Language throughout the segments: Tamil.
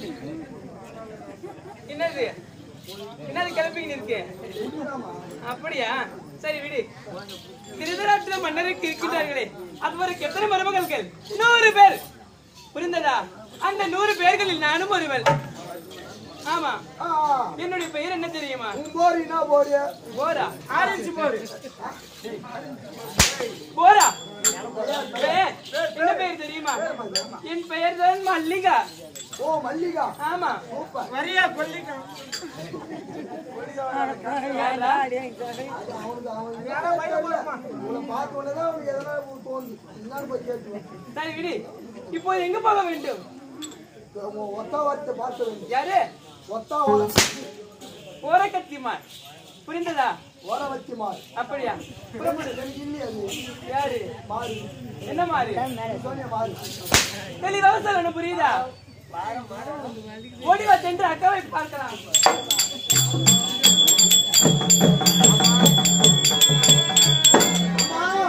என்னது என்னது கிளப்பிங்க இருக்கு அப்படியா சரி விடு திருதராட்டிர மன்னருக்கு இருக்கின்றார்களே அவருக்கு எத்தனை மருமகள்கள் நூறு பேர் புரிந்ததா அந்த நூறு பேர்களில் நானும் ஒருவள் ஆமா ஆ, என்னுடைய பெயர் என்ன தெரியுமா உன் போரினா போரு போரா ஆரஞ்சு போரு போரா ஏய், என்ன பெயர் தெரியுமா என் பெயர் தான் மல்லிகா ஓ மல்லிகா ஆமா வரியா கொல்லிக்கா யாரா? அவனுக்கு அவனுக்கு உங்களை பார்த்த உடனே தான் அவனுக்கு எதனா ஒரு தோணுது என்னன்னு போய் கேட்டுருவேன் சரி விடு இப்போ எங்க போக வேண்டும் ஒத்தா வார்த்தை பார்த்து வேண்டும் யாரு ஒத்தா வார்த்தை ஓரக்கத்திமார் புரிந்ததா ஓர வச்சு மாறு அப்படியா புறப்படு எனக்கு இல்லையா அது யாரு மாறு என்ன மாறு சோனியா மாறு தெளிவாக சொல்லணும் புரியுதா ஓடி வா சென்று அக்காவை பார்க்கலாம் அம்மா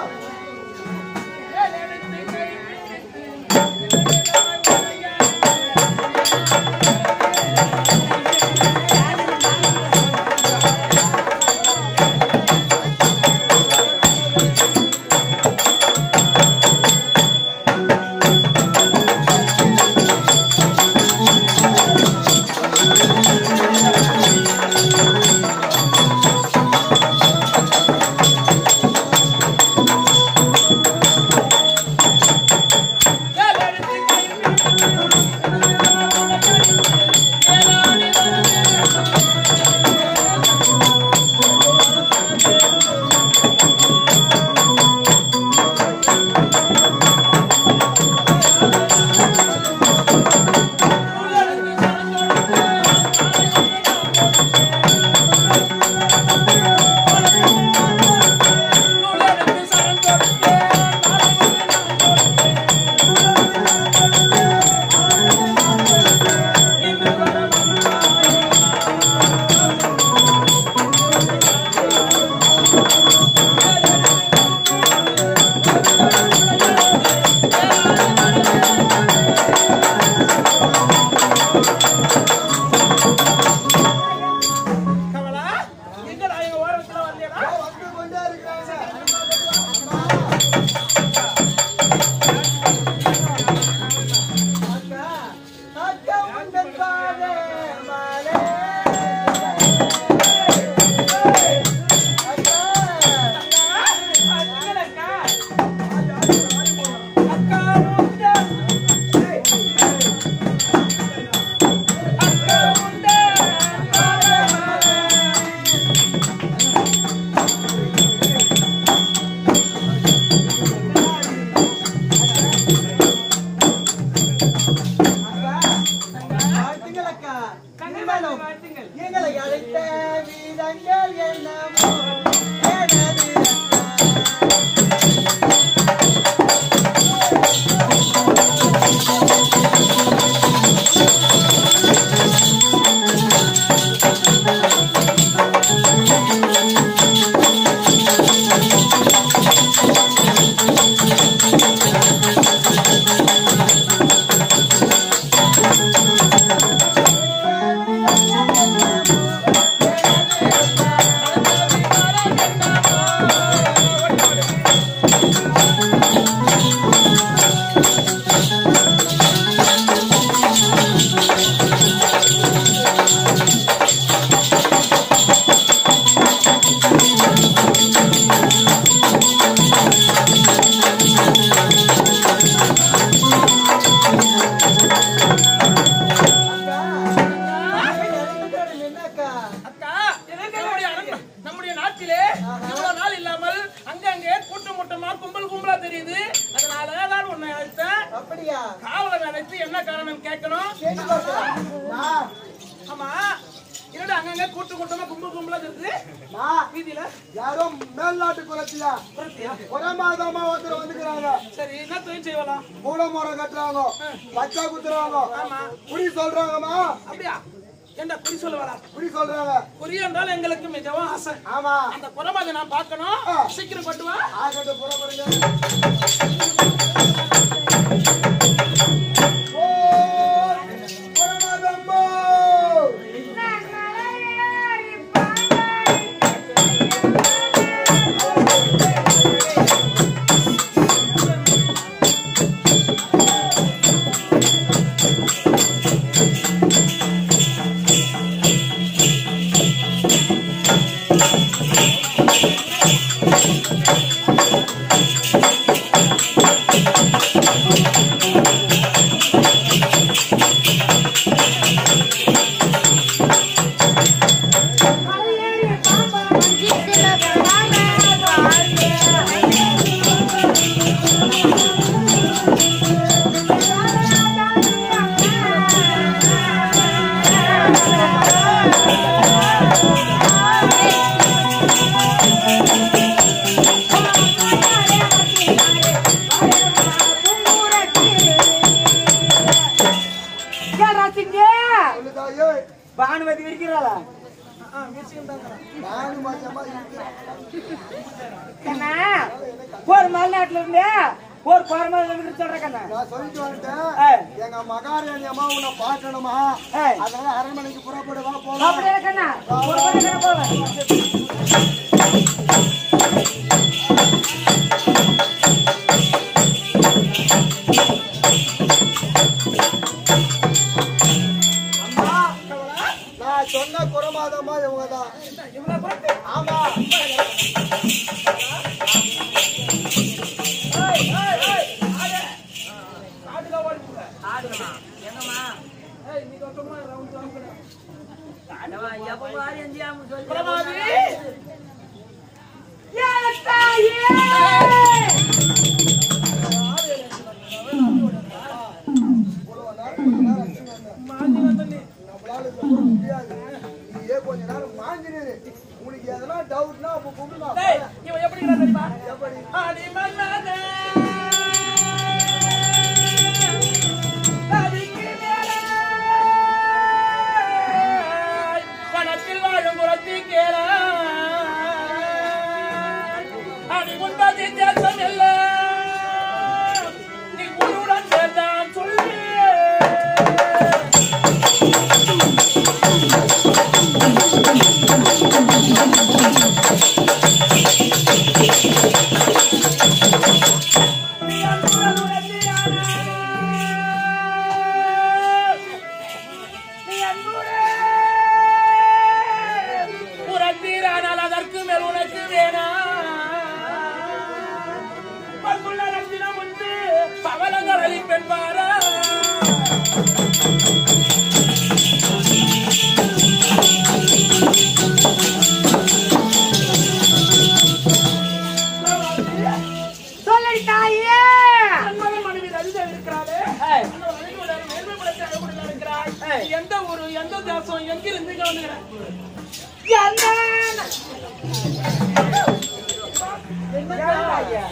கமலா எங்கடா எங்க ஓரத்துல வந்தேடா வந்து கொண்டே இருக்கிறாங்க அக்கா அக்கா உங்கள் பாதே மாலே அக்கா அக்கா அக்கா உண்டா அக்கா உண்டா வாழ்த்துங்கள் அக்கா கண்டிப்பாக வாழ்த்துங்கள் எங்களை அழைத்த வீரங்கள் என்னமோ எனது அக்கா. என்னக்கா அக்கா நம்முடைய அண்ணன், நம்முடைய நாட்டிலே இவ்வளவு நாள் இல்லாமல் அங்கங்கே கூட்டம் கூட்டமா கும்பல் கும்பலா தெரியுது அதனால தான் உன்னை அழைத்தேன் அப்படியா காவலர் அழைத்து என்ன காரணம் கேட்கணும் கேட்டு பார்க்கலாம் நான் ஆமா என்னடா அங்கங்க கூட்டு கூட்டமா கும்பல் கும்பலா இருக்குது நான் வீதியில யாரோ மேல்நாட்டு குலத்தியா ஒரே மாதமா ஒருத்தர் வந்துக்கிறாங்க சரி என்ன தொழில் செய்யலாம் மூட மரம் கட்டுறாங்க பச்சா குத்துறாங்க குடி சொல்றாங்கம்மா அப்படியா என்ன குறி சொல்ல வரா குடி சொல்றாங்க குறி என்றால் எங்களுக்கு மிகவும் ஆசை ஆமா அந்த குரமாதை நான் பார்க்கணும் சீக்கிரம் கொண்டு வா ஆகட்டும் புறப்படுங்க ஓ புறமாதம் சொல்லு தாயே பானுமதி இருக்கிறாளா நானு மாசமா இருக்கிறேன் கண்ணா ஒரு மலைநாட்டுல இருந்து ஒரு குரமல இருந்து சொல்றேன் கண்ணா நான் சொல்லிட்டு வந்துட்டேன் ஏய். எங்க மகாராணி அம்மா உன்னை பார்க்கணுமா ஏய். அதனால அரண்மனைக்கு புறப்படு வா போலாம் அப்படியே கண்ணா ஒரு மணி நேரம் போவேன் நான் சொன்ன குறமாதம்மா இவங்க தான் ஆமா பிரமாதி இவ்வளவு நேரம் கொஞ்ச நேரம் அடிச்சுட்டு வந்தேன். மாஞ்சி வந்த நீ நம்மளால இதை கூட முடியாது நீயே கொஞ்ச நேரம் மாஞ்சினு உனக்கு எதனா டவுட்னா அப்ப கூப்பிடுங்க டேய், இவன் எப்படி இருக்கிறான் தெரியுமா? எப்படி அடி மன்னனே, நதிக்கு மேலே, வனத்தில் வாழும் புறத்தி கேளாய். அடி உண்பதி தேசம் எல்லாம் நீ உன்னுடன் சேர்ந்தான் சொல்லு புறத்தீரானால் அதற்கு மேல் உனக்கு வேணாம் பல்குள்ள ரத்தினம் உண்டு பவளங்கள் அளிப்பெண் பாரா சொல்லடி தாயே மகன் மனைவி ரவிதா இருக்கிறாளே ஏய். அந்த மனைவியோட மேன்மைப்படுத்த அழகுடன் இருக்கிறாய் ஏய். எந்த ஊரு எந்த தேசம் எங்கிருந்து இங்க வந்துக்கிறேன் தாயே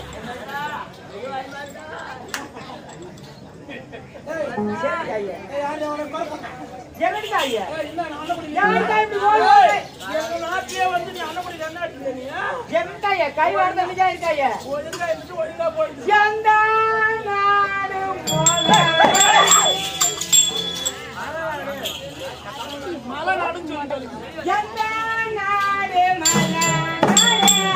என்னடி தாயே ஏய், இல்ல, நான் அன்னபடி யார் தாய் இப்படி போகுது? ஏய், எங்க நாட்டிலே வந்து நீ அன்னபடி என்ன ஆட்டுல நீ ஆ? என்ன தாயே கை வார்த்தை நிஜம் தாயே ஒழுங்கா இருந்துட்டு ஒழுங்கா போயிட்டு எந்த நாடு போல மலை நாடுன்னு சொல்லிட்டு எந்த நாடு மலநாடு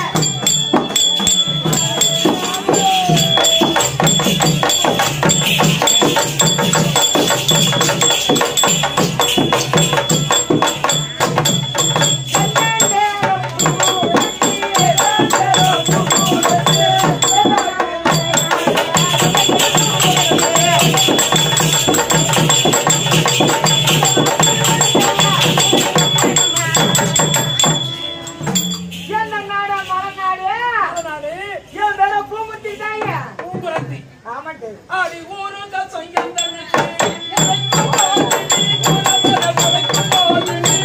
என்ன நாடா மலநாடு நாடு என் பேர பூமுத்தி தாயே பூங்குரத்தி ஆமாட்டு ஆடி ஊரு தசம் எந்தனுக்கு உழைக்கும் போது நீ குலதர உழைக்கும் போது நீ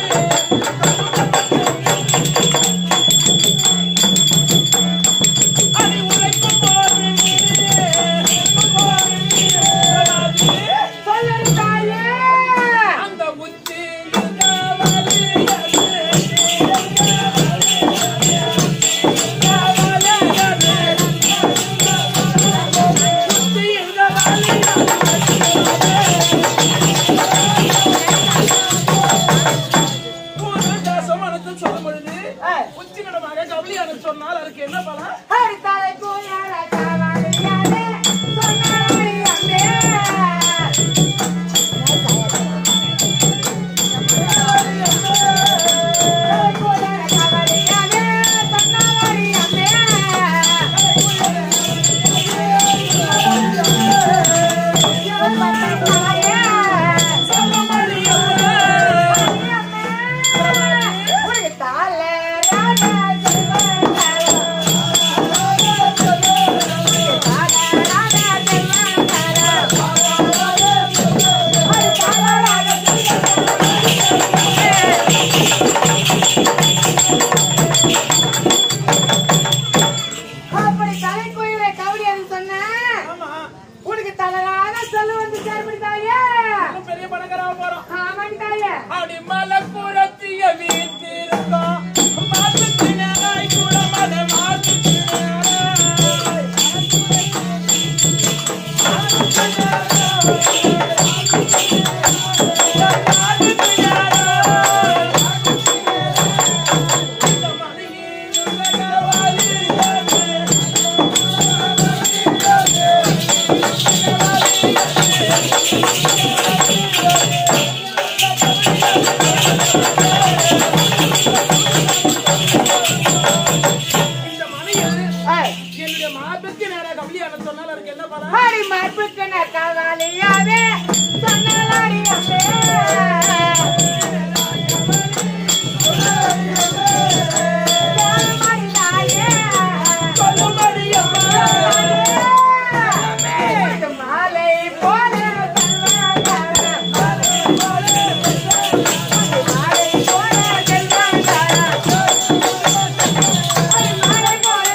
அடி உழைக்கும் போது நீ உழைக்கும் போது நீ அடி சொல்லடி தாயே அந்த புத்தி இருந்தவழியது, புத்தி ஒரு தேசம் அனைத்து சொல்லும் பொழுது உச்சிகடமாக கவலியான சொன்னால் அதுக்கு என்ன பலன் ஹரிதாலை கோயால காவாலியாலே சொன்னாலே அம்பே கோயால காவாலியாலே சொன்னாலே அம்பே அப்படி தலைக்குயிலை கவுடியன்னு சொன்ன ஆமா உனக்கு தலரான சொல்லு வந்து சேர்ப்பிடி தாயே இன்னும் பெரிய பணக்காரா போறோம் ஆமாடி தாயே அப்படி மலப்புறத்திய வீட்டிருந்தோம் மாற்றுத்தினாய் குளமத மாற்றுத்தினாய் இந்த மணியில் என்னுடைய மார்புக்கு நேராக கவலியாக சொன்னால் அதுக்கு என்ன பலன் ஹரி மார்புக்கு காவாலியாவே சொன்னாலாடி அம்மே மாலை போல மாலை போல மாலை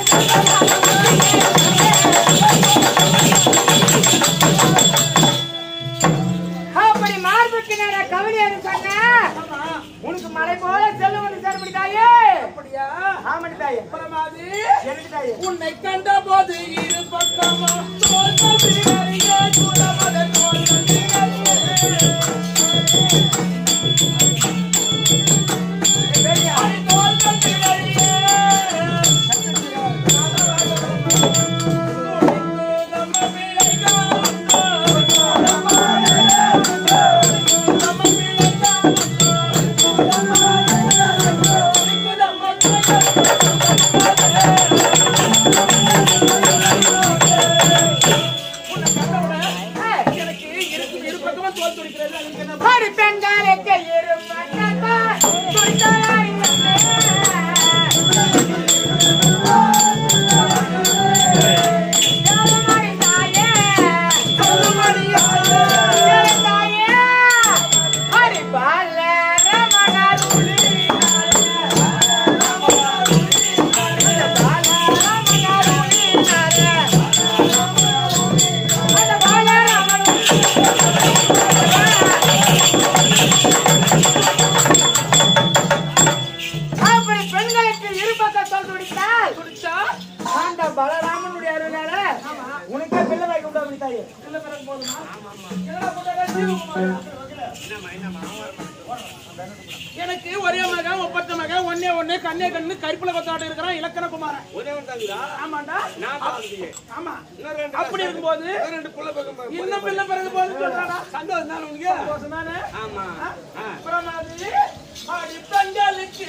அப்படி மார்புக்கு நேர கவலையாக சொன்ன உனக்கு மலை போல செல்லும் சேர்ப்படி தாயே அப்படியா ஆமாடி தாயே பிரமாதி எனக்கு தாயே உன்னை கண்ட போது இரு பக்கமும் தோல்வியறிய குலமத எனக்கு இருக்கு இரு பக்கமும் தோல் துடிக்கிறது அதுக்கு என்ன ஒரு பெண்களுக்கு இருமட்டா கொடுத்தாய் அப்படி பெண்களுக்கு இரு பக்கம் தோல் துடித்தால் துடிச்சா ஆண்ட பலராமனுடைய அருளால உனக்கே பிள்ளை வாய்க்கு உண்டா தாயே இல்ல பிறகு போதுமா என்னடா போட்டாடா ஜீவகுமாரா? எனக்கு ஒரே மகன் ஒப்பத்த மகன் ஒன்னே ஒண்ணு கண்ணே கண்ணு கருப்புல கொத்தாட்டு இருக்கிறான் இலக்கண குமாரன் ஆமாண்டா ஆமா அப்படி இருக்கும்போது இன்னும் பிள்ளை பிறகு போது சொல்றாடா சந்தோஷம் தானே அப்புறம் மாதிரி அடி தங்களுக்கு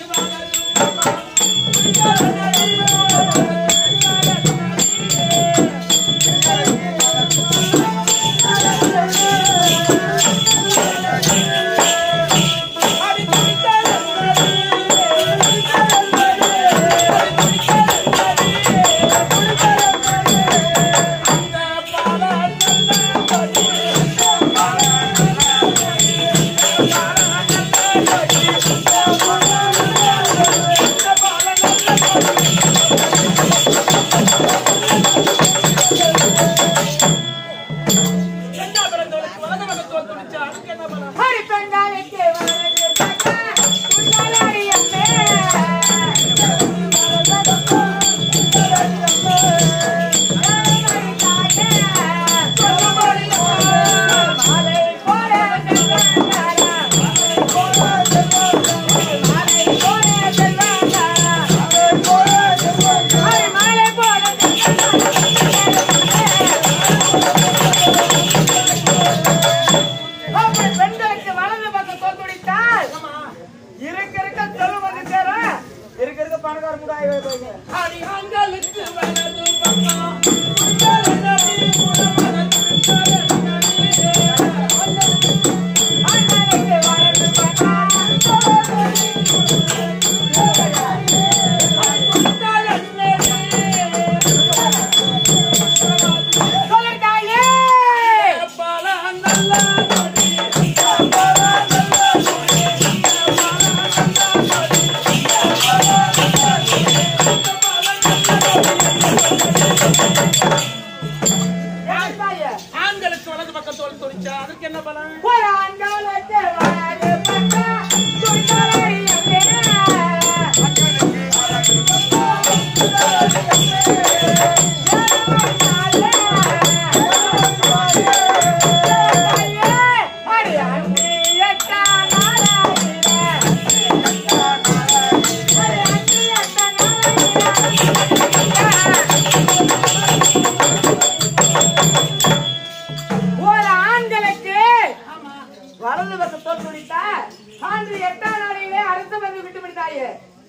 என்ன பிறந்தவளுக்கு வலது பக்கம் தோல் துடிச்சா அதுக்கு என்ன பண்ணலாம் ஹரி பெண்களுக்கு வரது பக்க உண்டாடி அம்மே மாலை போல மாலை போல அப்படி பெண்களுக்கு வலது பக்கம் தோத்துடித்தால் இருக்க இருக்க தெரு வந்து சேர இருக்க இருக்க பணக்கார கூட ஆகி போயிங்க அடியாங்களுக்கு வலது பக்கம் உடலடி உடமன திருத்தலடி. ஆண்களுக்கு வலது பக்கம் சொல்லிருக்காயே யார் தாயே? ஆண்களுக்கு வலது பக்கம் தோல் துடிச்சா அதுக்கு என்ன பலன் ஒரு ஆண்களுக்கு வலது பக்கம் இடது பக்கம் தோல் துடித்தால் அன்று எட்டாம் நாளிலே அரசு வந்து விட்டு விடுத்தாயே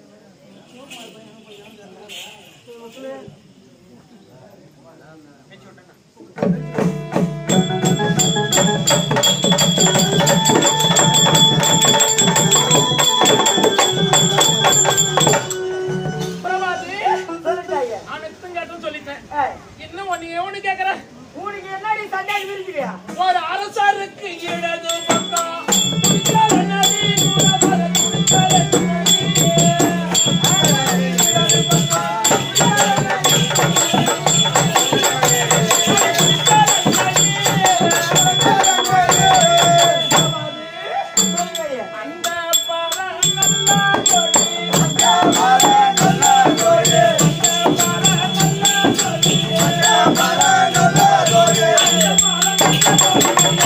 பிரபாதி சொல்லிட்டாயே அனைத்தும் கேட்டுன்னு சொல்லிட்டேன் ஏய், இன்னும் ஒண்ணு ஒண்ணு கேக்குறேன் உனக்கு என்னடி சந்தேகம் இருக்கிறியா ஒரு அரசருக்கு இடது பக்கம் குடித்தால் நதி, குலமர குடித்தால் நதி. இடது பக்கம் குடித்தால் நதி, சொல்லுங்க அந்த பழம் நல்லா கொடி, அந்த பழம் நல்லா கொடி, அந்த பழம் நல்லா கொடி, அந்த பழம் நல்லா கொடி, அந்த பழம்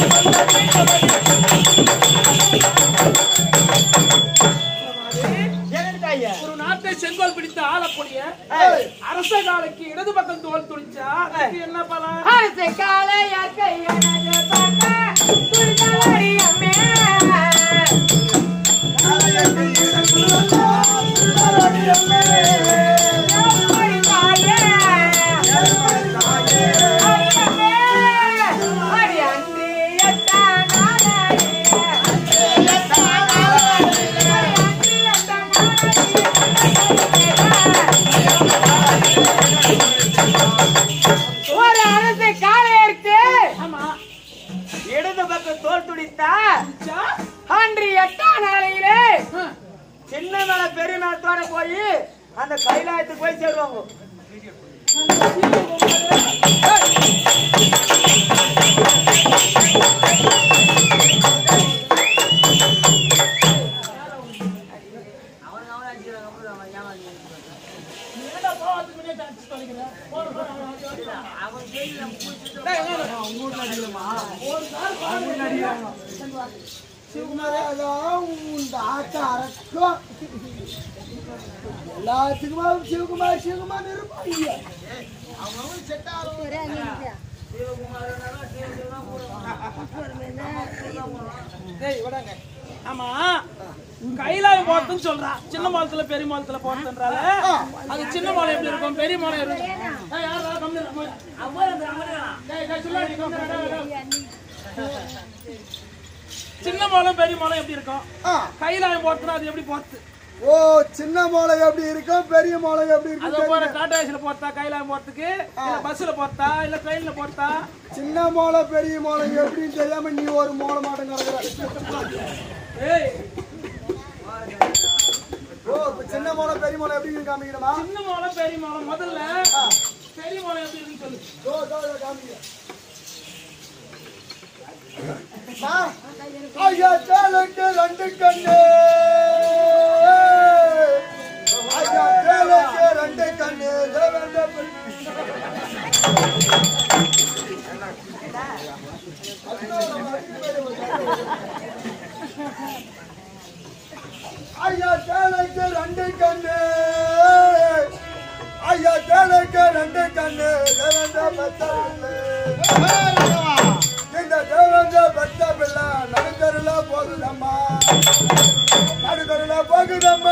என்னட்டாயே ஒரு நாட்டை செங்கோல் பிடித்து ஆளக்கூடிய ஏய். அரச காலைக்கு இடது பக்கம் தோல் துடிச்சா அதுக்கு என்ன பலன் அரசு காளையாக்கை எனது பார்க்க துடித்தாளடி அம்மே எம்மடி தாயே அடி அம்மே அடி அன்றி எட்டா நாளையே அன்றி எட்டா நாளையே அன்றி எட்டா நாளையே ஒரு அரசு காளையருக்கு ஆமா இடது பக்கம் தோல் துடித்தா சா? அன்று எட்டாம் நாளையிலே ஆ. சின்ன மேல பெரிய மேலத்தோட போய் அந்த கைலாயத்துக்கு போய் சேருவாங்க என்னடா போறதுக்கு முன்னாடி டாக்ஸி தொலைக்கிற? போடு, போடு, அவன் வந்து வருவான். டேய், எங்க இரு? சிவகுமாரேதான் உன் ஆட்ட அரக்கம் எல்லாத்துக்குமா சிவகுமார் சிவகுமார் இருப்பாங்க டேய், விடாங்க. ஆமா கைலாயம் போறதுன்னு சொல்றான் சின்ன மாலத்துல பெரிய மாலத்துல போறதுன்றால அது சின்ன மாலை எப்படி இருக்கும் பெரிய மாலை எப்படி இருக்கும்? ஏய், யார்றா, கம்முனு இரு, கம்முனு இரு. டேய், டேய், சொல்லாடி, கம்முனு இரு, டேய், டேய். சின்ன மாலம் பெரிய மாலம் எப்படி இருக்கும் ஆ. கைலாயம் போறதுன்னா அது எப்படி போறது ஓ சின்ன மோளை எப்படி இருக்கும் பெரிய மோளை எப்படி அது இருக்கும் போற தெரியுமா? டாடா போறதா கைலாயம் போறதுக்கு இல்ல பஸ்ல போறதா இல்ல ட்ரெயின்ல போறதா சின்ன மோளை பெரிய மோளை எப்படின்னு தெரியாம நீ ஒரு மோளை மாட்டம் கிடக்குற ஏய் ஓ இப்ப சின்ன மோளை பெரிய மோளை எப்படி காமிக்கணுமா சின்ன மாலம் பெரிய மாலம் முதல்ல பெரிய மாலம் எப்படி இருக்குன்னு சொல்லு ஓ இதோ இதோ காமிக்கிறேன். அம்மா, ஐயா சேலைக்கு ரெண்டு கண்ணு ஐயா சேலைக்கு ரெண்டு கண்ணு தேவேந்திர பெண். ஐயா சேலைக்கு ரெண்டு கண்ணு ஐயா சேலைக்கு ரெண்டு கண்ணு தேவேந்திர பெத்த பிள்ளை. இந்த தேவேந்திர பெத்த பிள்ளை நடுத்தருல போகுதம்மா நடுத்தருல போகுதம்மா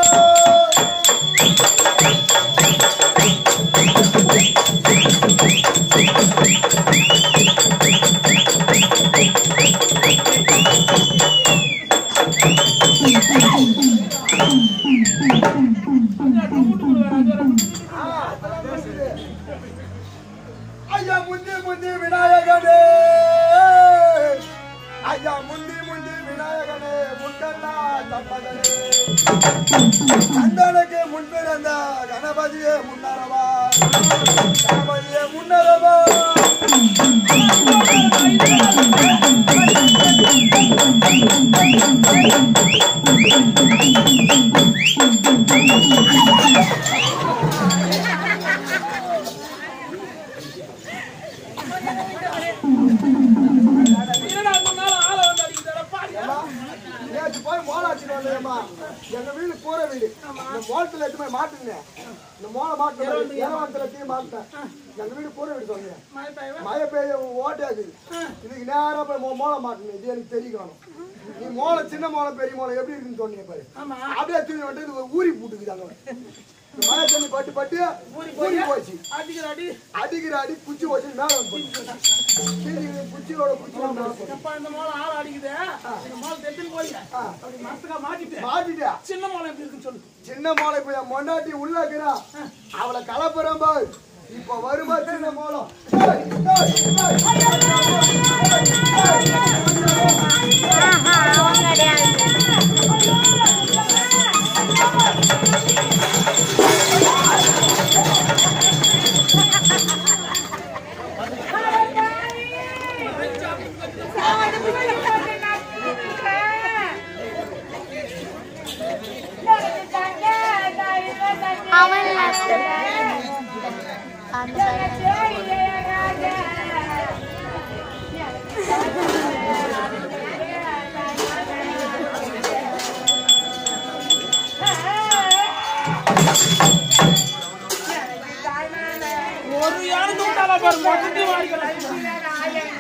ஐயா முந்தி முந்தி விநாயகனே ஐயா முந்தி முந்தி விநாயகனே முண்டல்லா தப்பகனே கந்தனுக்கு முன்பிறந்த கணபதியே முன்னரவா கணபதியே முன்னரவா என்னடா முன்னால ஆளை வந்து அடிக்கிறா பாரு நேற்று போய் மோளாச்சிட்டு வந்தேம்மா எங்க வீடு கூரை வீடு இந்த மோளத்துல எடுத்து போய் மாட்டுனேன் இந்த மோளை மாட்டு இரவந்தல தீ மாட்டேன் எங்க வீடு கூரை வீடு சொன்னேன் மழை பெய்யவே மழை பெய்ய ஓட்டாது இதுக்கு நேரா போய் மோ- மோளை மாட்டணும் இது எனக்கு தெரியும் நீ மோளை சின்ன மோளை பெரிய மோளை எப்படி இருக்குன்னு சொன்னீங்க பாரு ஆமா அப்படியே தூக்கி வந்து இது ஒரு ஊறி போட்டுக்குது அங்க இந்த மழை தண்ணி பட்டு பட்டு ஊறி போச்சு அடிக்கிற அடி அடிக்கிற அடி குச்சி வச்சு மேல வந்து போச்சு. கீழே குச்சியோட குச்சி வந்து மேல போச்சு. எப்பா இந்த மோளம் ஆள் அடிக்குது இந்த மோளம் தெத்துன்னு போய் ஆ. அப்படி மரத்துக்கா மாட்டிட்டு மாட்டிட்டியா சின்ன மோளம் எப்படி இருக்குன்னு சொல்லு சின்ன மோளை போய் என் மொண்டாட்டி உள்ள இருக்கிறா அவளை கலப்புறேன் பாரு இப்ப வருமா சின்ன மோளம் ஏய், ஏய், ஏய். அவன் அந்த ஒரு யாரு தூண்டால பாரு மொத்தத்தையும் வாங்கிக்கலாம்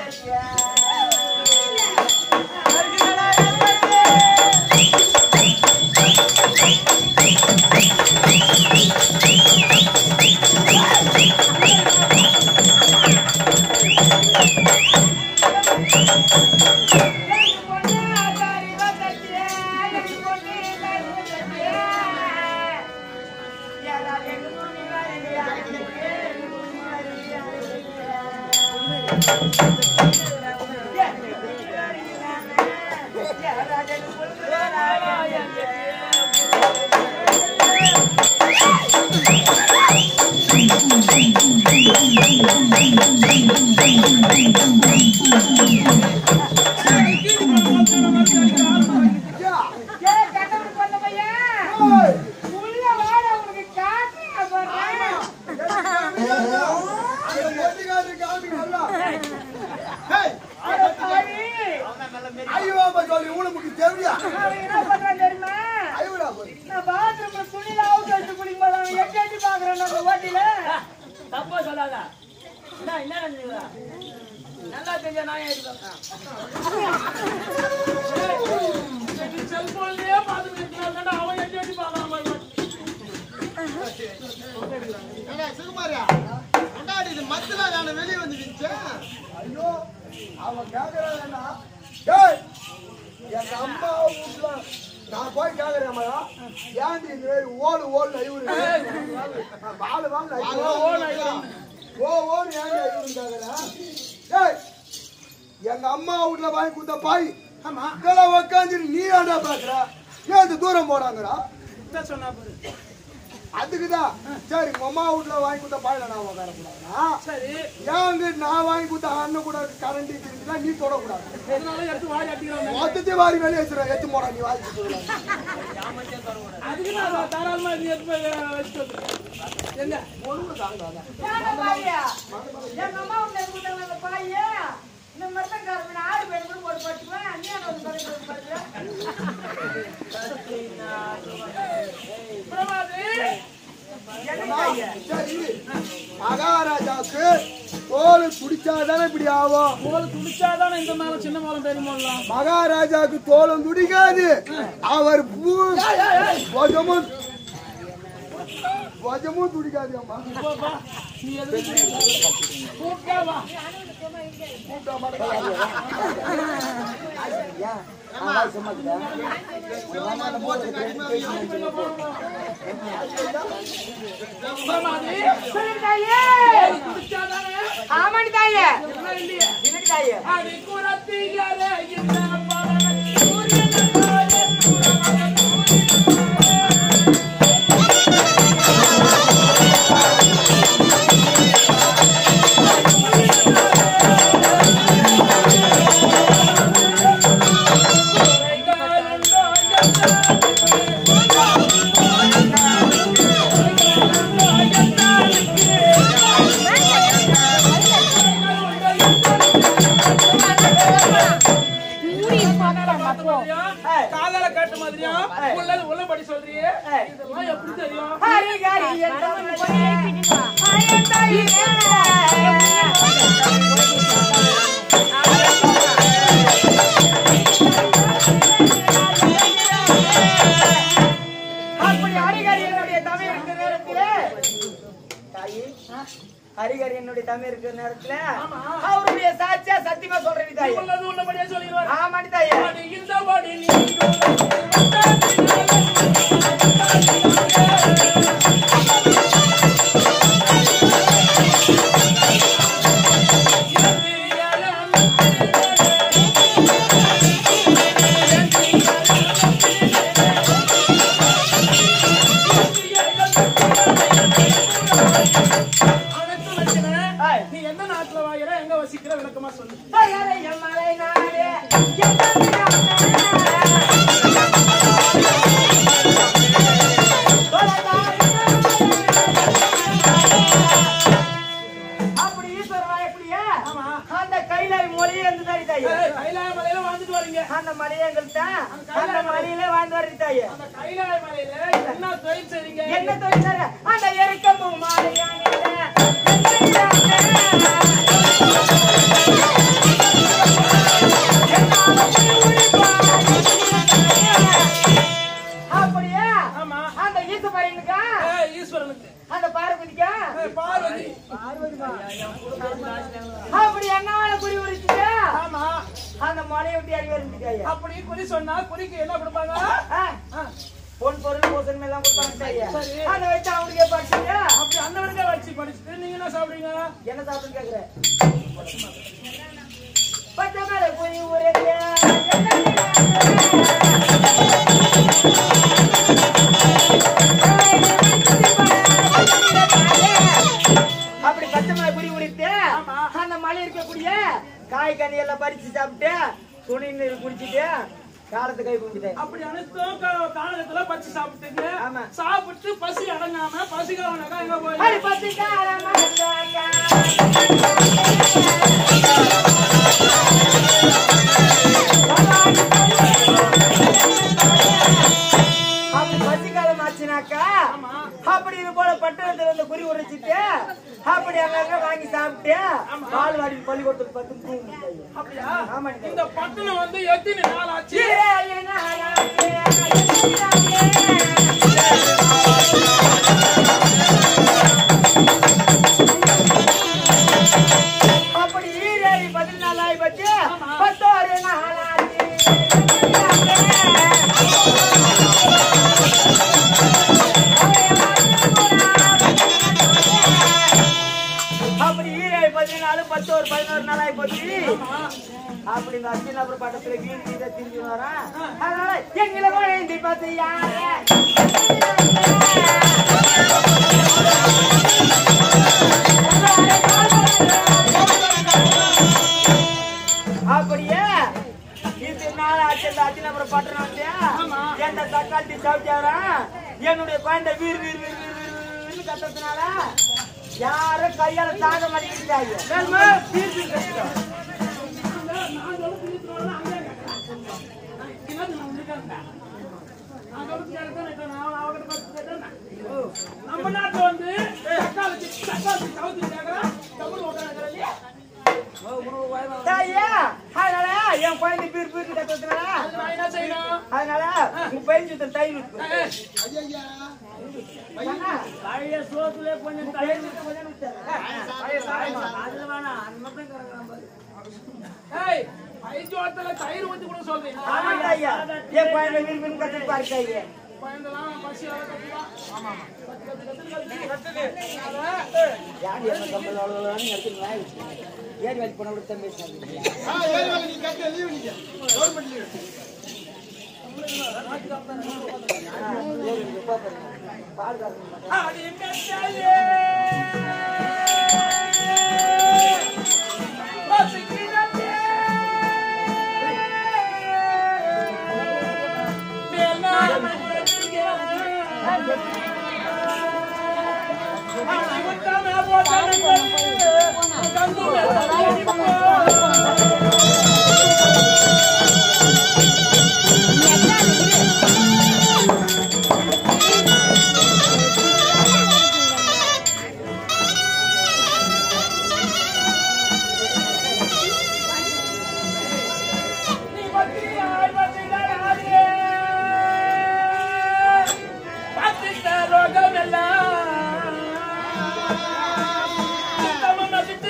ஐயா, ஏய். அந்த மொட்டிக்காரரு காமி நல்லா. ஏய், ஐயோ, அப்பா சொல்லி, உனக்கு தெரியா? ஐயோடா போய். தப்பா சொல்லாத என்ன என்ன நினைக்கிறா நல்லா தெரிஞ்ச நாயா இருக்கேன் செல்போன்லயே பார்த்துட்டு இருக்கிறாங்க அவன் எட்டி எட்டி பார்க்கலாம் ஏடா, சுகுமாரியா, கொண்டாடி இது மத்துல நான் வெளியே வந்து நிச்சேன் ஐயோ, அவன் கேக்குறான்னா, ஏய், எங்க அம்மா வீட்டுல நான் போய் கேக்குறேன் அம்மா, ஏன்டி இந்த மாதிரி ஓடு ஓடு ஐயூரு வாழு வாழு ஐயூரு ஓ ஓடு ஏன்டி ஐயூரு கேக்குறேன் ஏய் எங்க அம்மா வீட்டுல வாங்கி கொடுத்த பாய் ஆமா கீழே உக்காந்து நீ ஏன்டா பாக்குற ஏன் இந்த தூரம் போறாங்கடா இதான் சொன்னா பாரு அதுக்குதான் சரி உங்க அம்மா வீட்டுல வாங்கி கொடுத்த பாயில நான் உட்கார கூடாதுனா சரி ஏங்க நான் வாங்கி கொடுத்த அண்ணன் கூட கரண்டி திரும்பிதான் நீ தொடக்கூடாது இதனால எடுத்து வாரி அடிக்கிறாங்க மொத்தத்தையும் வாரி வெளியே வச்சிருவேன் எத்து போடா நீ வாங்கி கொடுக்கலாம் அதுக்கு நான் தாராளமா இது எடுத்து போய் வச்சுட்டு வந்துருக்கேன். எங்க ஒழுங்கு தாங்க எங்க அம்மா உன்னை கூட்டாங்க அந்த பாயே இந்த மாதிரி தான் கருப்பு ஆறு பேர் கூட போட்டு போட்டுக்குவேன் நீ என்ன வந்து போட்டு போட்டு பிரமாதி சரி மகாராஜாவுக்கு தோல் குடிச்சாதானே இப்படி ஆகும் போல் துடிச்சாதானே இந்த மேல சின்ன மேலம் பெருமாள்லாம் மகாராஜாவுக்கு தோலும் துடிக்காது அவர் பூ- வஜமும் வஜமும் துடிக்காது அம்மா பாப்பா நீ எதுக்கு கூப்பிட்டா வா பிரமாதி தாயே போல் துடிச்சாதானே ஆமாடி தாயே என்ன இல்லையே எனக்கு தாயே அடி குரத்திலே இந்த பவன சூரியன் போலே சூரமன காதல காட்டு மாதிரியா உள்ளது உள்ளபடி சொல்றியே இதெல்லாம் எப்படி தெரியும் ஹரி ஹரி என்ற தாயே தாயே ஆ தம்பி இருக்கிற நேரத்துல அவருடைய சாட்சியா சத்தியமா சொல்றேன் தாயே உள்ளது உள்ளபடியே சொல்லிடுவார் ஆமாடி தாயே அது இந்த பாடி நீ நீ எந்த நாட்டுல வாயிற எங்க வசிக்கிற விளக்கமா சொல்லு மலை மலை நாடே அப்படி ஈஸ்வரன் வாயக்கூடியா அந்த கைலாய் மொழியே இருந்து தாய் தாயே ஏய், கைலாய மலையில வாழ்ந்துட்டு வரீங்க அந்த மலையை எங்கள்கிட்ட அந்த மலையிலே வாழ்ந்து வருது தாயே அந்த கைலாய மலையில என்ன தொழில் செய்றீங்க என்ன தொழில் அந்த எருக்கமும் மாலையானில அப்படியே ஆமா அந்த ஈச பையனுக்கா ஏய், ஈஸ்வரனுக்கு அந்த பார்வதிக்கா ஏய், பார்வதி அப்படி என்னால குறி உரிச்சுட்டு ஆமா அந்த மலையை விட்டு அடி வருந்துட்டாயா அப்படி குறி சொன்னா குறிக்கு என்ன கொடுப்பாங்க ஆ, பொன் பொருள் பூசன் எல்லாம் கொடுப்பாங்க தாயா சரி. அதை வச்சு அவனுக்கே படிச்சுட்டு அப்படி அண்ணவனுக்கே வச்சு படிச்சுட்டு நீங்க என்ன சாப்பிடுறீங்க என்ன சாப்பிட்டு கேக்குற பச்சை மேல குறி உரைக்க அப்படி பச்சை மேல குறி உரித்து அந்த மலை இருக்கக்கூடிய காய் கனி எல்லாம் பறிச்சு சாப்பிட்டு துணி நீர் குடிச்சிட்டு காலத்து கை கும்பிட்டேன் அப்படி அனைத்தும் கா- காலகட்டத்துல பச்சு சாப்பிட்டுங்க ஆமா. சாப்பிட்டு பசி அடங்காம பசிக்காரனாக்கா எங்க போய் அடி பசிக்காரமா இருந்தாயா. அப்படி பசிக்காலம் ஆச்சுனாக்கா அப்படி இது போல பட்டணத்துல வந்து குறி உரைச்சிட்டு அப்படி அங்க வாங்கி சாப்பிட்டு பால் வாடி பள்ளிக்கூடத்துக்கு பத்து தூங்கிட்டாங்க அப்படியா ஆமாடி இந்த பட்டணம் வந்து எத்தனை நாள் ஆச்சு அப்படி ஈரேழி பதினாலு ஆகி பத்து பத்தோரு நாளாச்சு அப்படி ஈரேழு பதினாலு பத்தோரு பதினோரு நாள் ஆகி போச்சு அப்படி இந்த அர்ஜுன் அப்புறம் பட்டத்துல வீடு வீட திரிஞ்சு வரான் அதனால எங்களை குழந்தை பார்த்து யாரு அப்படியே இது நாள் ஆச்சு இந்த அர்ஜுனபுரம் பட்டணம் வந்து என்ன தக்காளி சாப்பிட்டாரா என்னுடைய குழந்தை வீர் வீர் வீர் வீர் வீர் வீர்னு கத்துறதுனால யாரும் கையால தாங்க மாட்டேங்கிறாங்க வீர் வீர் கத்துறோம் நான் சொல்ல திருத்தணும்னா அங்கே கேட்கறேன். இல்லாட்டி நான் உன்னை கேட்கிறேன். நான் சொல்றது கேட்கறேன், இப்ப நான் அவகிட்ட பார்த்து கேட்டேன்னா. நம்ம நாட்டுல வந்து தக்காளி தக்காளி சவுத்தி கேட்கறேன் தமிழ் ஓட்டாங்க இல்லையா தாயா அதனால என் குழந்தை பீர் பீர் கத்துறதுனால நான் என்ன செய்யணும் அதனால உங்க பயிர் சுத்தம் தயிர் ஊத்து. ஏய், அண்ணா, பழைய சோத்துல கொஞ்சம் உங்க பயிர் சுத்தம் கொஞ்சம் ஊத்துறேன். அதுல வேணாம் அது மட்டும் கிடக்குறான் பாரு. ஏய், பைத்தியத்துல தயிர் ஊத்தி கூட சொல்றீங்க ஆமா தாயா என் குழந்தை பீர் பீர் கத்துட்டு பாரு தாயே குழந்தைலாம் பசியால கத்துக்கலாம் ஆமா யாரு என்ன கம்பல் அவ்வளவு எடுத்துங்களா ஏறி வச்சு போன விட்டு பேசுறாங்க ஆ, ஏழு வேலை நீ கட்டு, leave நீங்க. Government leave. பால் காரணம் அடி மெத்தையே பசிக்கிறதே மேல்நாளம் அடி முத்தமே போட்டனுக்கு கங்குமே தடிப்போ நீ பத்தியாய் பத்திடாதே பத்திட்ட ரோகமெல்லாம் சித்தமும் நசித்த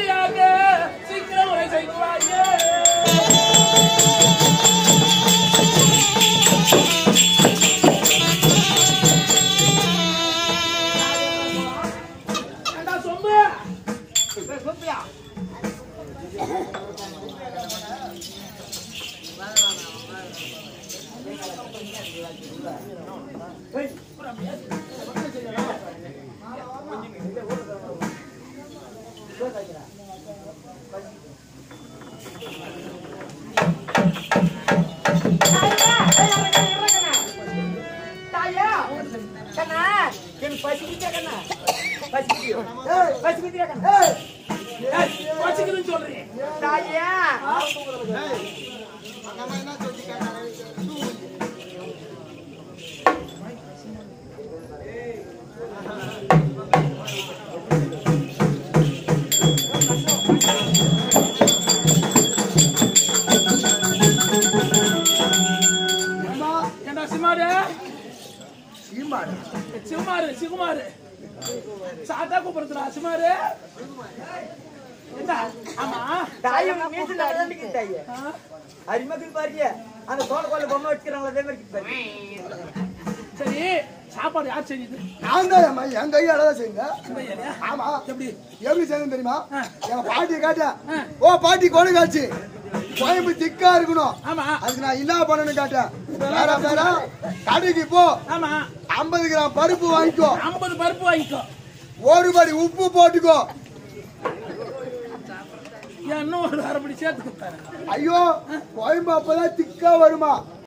தாயா கண்ணா எனக்கு பசிக்கிட்டே கண்ணா பசிக்கிட்டியோ பசிக்கிட்டியா கண்ணா வச்சுக்கிறேன்னு சொல்றேன் தாயா நம்ம என்ன சொல்லி கேட்டாங்க அம்மா, ஏண்டா சிமாரு சீமாடு. சிவமாரு சிகுமாரு சாத்தா கூப்பிடுறா சிமாரு என்ன ஆமா தாய் உங்க மீசல் தான் நிக்குது தாயே ஆ? அரிமக்கு பாருங்க அந்த தோட கோல பொம்மை வச்சுக்கிறாங்களா அதே மாதிரி இருக்குது பாருங்க சரி சாப்பாடு யார் செஞ்சது நான் தான் அம்மா, என் கையால தான் செய்யுங்க. இந்த ஏரியா? ஆமா. எப்படி எப்படி செய்யணும் தெரியுமா ஆ. எங்க பாட்டியை காட்டேன் ஆ. ஓ பாட்டி கொலை காட்சி குழம்பு திக்கா இருக்கணும் ஆமா அதுக்கு நான் என்ன பண்ணணும்னு கேட்டேன் வேற வேற கடைக்கு போ ஆமா ஐம்பது கிராம் பருப்பு வாங்கிக்கோ ஐம்பது பருப்பு வாங்கிக்கோ ஒரு படி உப்பு போட்டுக்கோ ஏன் இன்னும் ஒரு அரைப்படி சேர்த்துக்கிட்டாரு ஐயோ குழம்பு அப்பதான் திக்கா வருமா